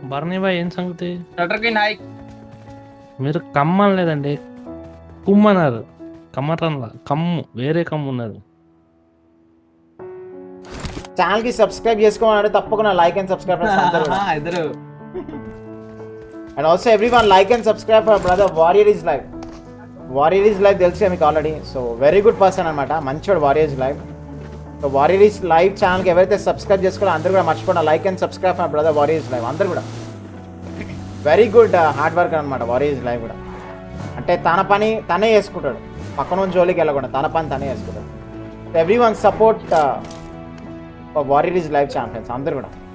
Bharani bye ఏం సంగతి shutter కి నాయక్ మీరు కమ్మని లేదండి కుమ్మన్నారు కమ్మటన్లా కమ్ము వేరే కమ్ము ఉన్నది ఛానల్ కి సబ్స్క్రైబ్ చేసుకోవాలంటే తప్పకుండా లైక్ అండ్ సబ్స్క్రైబ్ ఇద్దరు and also everyone like and subscribe for brother warrior is live warrior is live తెలుసు మీకు already so very good person అనమాట మంచోడు warrior is live so warrior is live ఛానల్కి ఎవరైతే subscribe చేసుకోవాలో అందరూ కూడా మర్చిపోండి like and subscribe for brother warrior is live అందరూ కూడా వెరీ గుడ్ హార్డ్ వర్క్ అనమాట వారియర్ ఇస్ లైవ్ కూడా అంటే తన పని తనే చేసుకుంటాడు పక్కన ఉన్న జోలికి వెళ్ళకుండా తన పని తనే చేసుకుంటాడు everyone support warrior is live champions అందరూ కూడా